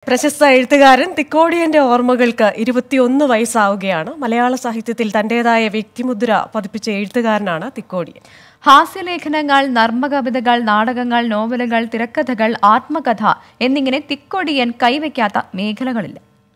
പ്രശസ്ത എഴുത്തുകാരൻ തിക്കോടിയന്റെ ഓർമ്മകൾക്ക് ഇരുപത്തിയൊന്ന് വയസ്സാവുകയാണ് മലയാള സാഹിത്യത്തിൽ തന്റേതായ വ്യക്തിമുദ്ര പതിപ്പിച്ച എഴുത്തുകാരനാണ് തിക്കോടിയൻ ഹാസ്യലേഖനങ്ങൾ നർമ്മകവിതകൾ നാടകങ്ങൾ നോവലുകൾ തിരക്കഥകൾ ആത്മകഥ എന്നിങ്ങനെ തിക്കൊടിയൻ കൈവയ്ക്കാത്ത മേഖലകളില്ല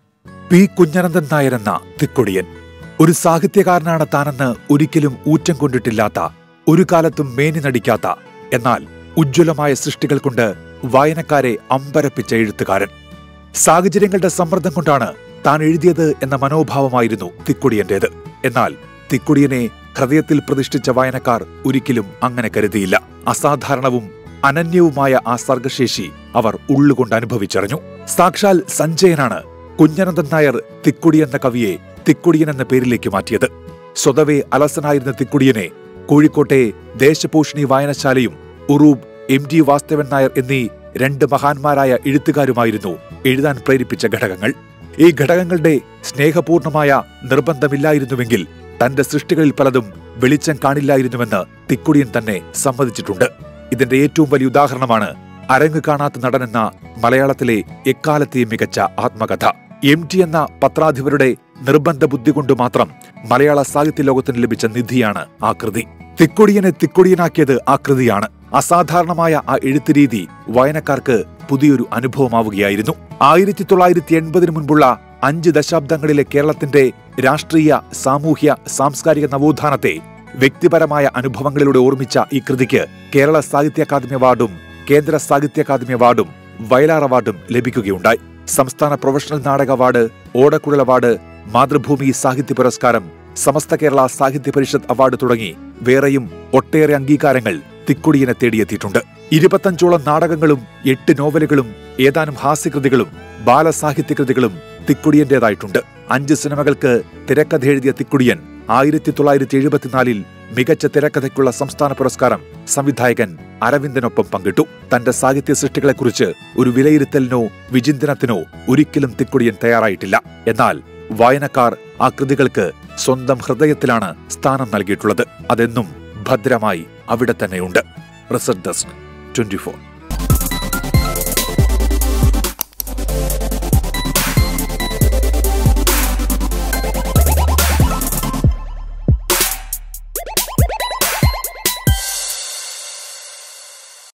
പി കുഞ്ഞനന്ദൻ നായർ എന്ന തിക്കൊടിയൻ ഒരു സാഹിത്യകാരനാണ് താനെന്ന് ഒരിക്കലും ഊറ്റം കൊണ്ടിട്ടില്ലാത്ത ഒരു കാലത്തും മേനി നടിക്കാത്ത എന്നാൽ ഉജ്ജ്വലമായ സൃഷ്ടികൾ കൊണ്ട് വായനക്കാരെ അമ്പരപ്പിച്ച എഴുത്തുകാരൻ സാഹചര്യങ്ങളുടെ സമ്മർദ്ദം കൊണ്ടാണ് താൻ എഴുതിയത് എന്ന മനോഭാവമായിരുന്നു തിക്കൊടിയന്റേത് എന്നാൽ തിക്കൊടിയനെ ഹൃദയത്തിൽ പ്രതിഷ്ഠിച്ച വായനക്കാർ ഒരിക്കലും അങ്ങനെ കരുതിയില്ല അസാധാരണവും അനന്യവുമായ ആ സർഗശേഷി അവർ ഉള്ളുകൊണ്ട് അനുഭവിച്ചറിഞ്ഞു സാക്ഷാൽ സഞ്ജയനാണ് കുഞ്ഞനന്ദൻ നായർ തിക്കുടി എന്ന കവിയെ തിക്കുടിയൻ എന്ന പേരിലേക്ക് മാറ്റിയത് സ്വതവേ അലസനായിരുന്ന തിക്കുടിയനെ കോഴിക്കോട്ടെ ദേശപോഷിണി വായനശാലയും ഉറൂബ് എം ടി വാസ്തവൻ നായർ എന്നീ രണ്ട് മഹാന്മാരായ എഴുത്തുകാരുമായിരുന്നു എഴുതാൻ പ്രേരിപ്പിച്ച ഘടകങ്ങൾ ഈ ഘടകങ്ങളുടെ സ്നേഹപൂർണമായ നിർബന്ധമില്ലായിരുന്നുവെങ്കിൽ തന്റെ സൃഷ്ടികളിൽ പലതും വെളിച്ചം കാണില്ലായിരുന്നുവെന്ന് തിക്കുടിയൻ തന്നെ സമ്മതിച്ചിട്ടുണ്ട് ഇതിന്റെ ഏറ്റവും വലിയ ഉദാഹരണമാണ് അരങ്ങ് കാണാത്ത നടനെന്ന മലയാളത്തിലെ എക്കാലത്തെയും മികച്ച ആത്മകഥ എം ടി എന്ന പത്രാധിപരുടെ നിർബന്ധ ബുദ്ധി കൊണ്ട് മാത്രം മലയാള സാഹിത്യ ലോകത്തിന് ലഭിച്ച നിധിയാണ് ആ കൃതി തിക്കൊടിയനെ തിക്കൊടിയനാക്കിയത് ആ കൃതിയാണ് അസാധാരണമായ ആ എഴുത്തുരീതി വായനക്കാർക്ക് പുതിയൊരു അനുഭവമാവുകയായിരുന്നു ആയിരത്തി തൊള്ളായിരത്തി എൺപതിനു മുൻപുള്ള അഞ്ച് ദശാബ്ദങ്ങളിലെ കേരളത്തിന്റെ രാഷ്ട്രീയ സാമൂഹ്യ സാംസ്കാരിക നവോത്ഥാനത്തെ വ്യക്തിപരമായ അനുഭവങ്ങളിലൂടെ ഓർമ്മിച്ച ഈ കൃതിക്ക് കേരള സാഹിത്യ അക്കാദമി അവാർഡും കേന്ദ്ര സാഹിത്യ അക്കാദമി അവാർഡും വയലാർ അവാർഡും ലഭിക്കുകയുണ്ടായി സംസ്ഥാന പ്രൊഫഷണൽ നാടക അവാർഡ് ഓടക്കുഴൽ അവാർഡ് മാതൃഭൂമി സാഹിത്യ പുരസ്കാരം സമസ്ത കേരള സാഹിത്യ പരിഷത്ത് അവാർഡ് തുടങ്ങി വേറെയും ഒട്ടേറെ അംഗീകാരങ്ങൾ തിക്കുടിയനെ തേടിയെത്തിയിട്ടുണ്ട് ഇരുപത്തഞ്ചോളം നാടകങ്ങളും എട്ട് നോവലുകളും ഏതാനും ഹാസ്യകൃതികളും ബാലസാഹിത്യകൃതികളും തിക്കുടിയന്റേതായിട്ടുണ്ട് അഞ്ച് സിനിമകൾക്ക് തിരക്കഥ എഴുതിയ തിക്കുടിയൻ ആയിരത്തി തൊള്ളായിരത്തി എഴുപത്തിനാലിൽ മികച്ച തിരക്കഥയ്ക്കുള്ള സംസ്ഥാന പുരസ്കാരം സംവിധായകൻ അരവിന്ദനൊപ്പം പങ്കിട്ടു തന്റെ സാഹിത്യ സൃഷ്ടികളെക്കുറിച്ച് ഒരു വിലയിരുത്തലിനോ വിചിന്തനത്തിനോ ഒരിക്കലും തിക്കുടിയൻ തയ്യാറായിട്ടില്ല എന്നാൽ വായനക്കാർ ആ കൃതികൾക്ക് സ്വന്തം ഹൃദയത്തിലാണ് സ്ഥാനം നൽകിയിട്ടുള്ളത് അതെന്നും ഭദ്രമായി അവിടെ തന്നെയുണ്ട് റിസർച്ച് ഡെസ്ക് ട്വന്റി